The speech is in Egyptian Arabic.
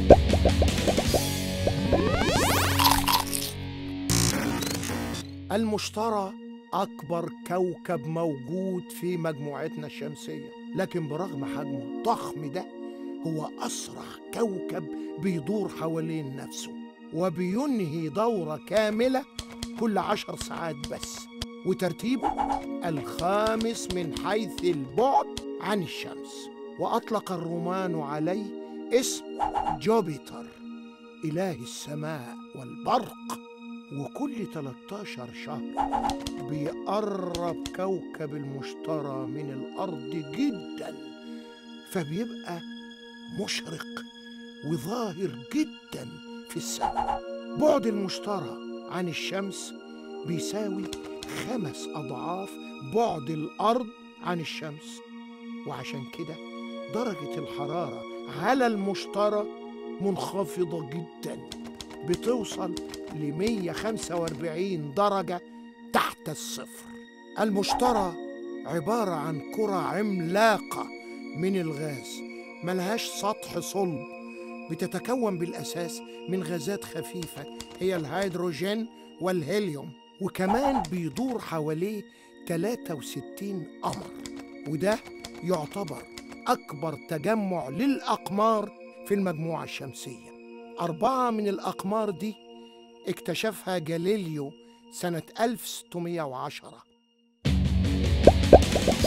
المشتري أكبر كوكب موجود في مجموعتنا الشمسية لكن برغم حجمه الضخم ده هو أسرع كوكب بيدور حوالين نفسه وبينهي دورة كاملة كل عشر ساعات بس وترتيبه الخامس من حيث البعد عن الشمس وأطلق الرومان عليه اسم جوبيتر إله السماء والبرق وكل 13 شهر بيقرب كوكب المشتري من الأرض جدا فبيبقى مشرق وظاهر جدا في السماء بعد المشتري عن الشمس بيساوي خمس أضعاف بعد الأرض عن الشمس وعشان كده درجة الحرارة على المشتري منخفضة جدا بتوصل ل 145 درجة تحت الصفر المشتري عبارة عن كرة عملاقة من الغاز ملهاش سطح صلب بتتكون بالأساس من غازات خفيفة هي الهيدروجين والهيليوم وكمان بيدور حواليه 63 قمر وده يعتبر أكبر تجمع للأقمار في المجموعة الشمسية أربعة من الأقمار دي اكتشفها جاليليو سنة 1610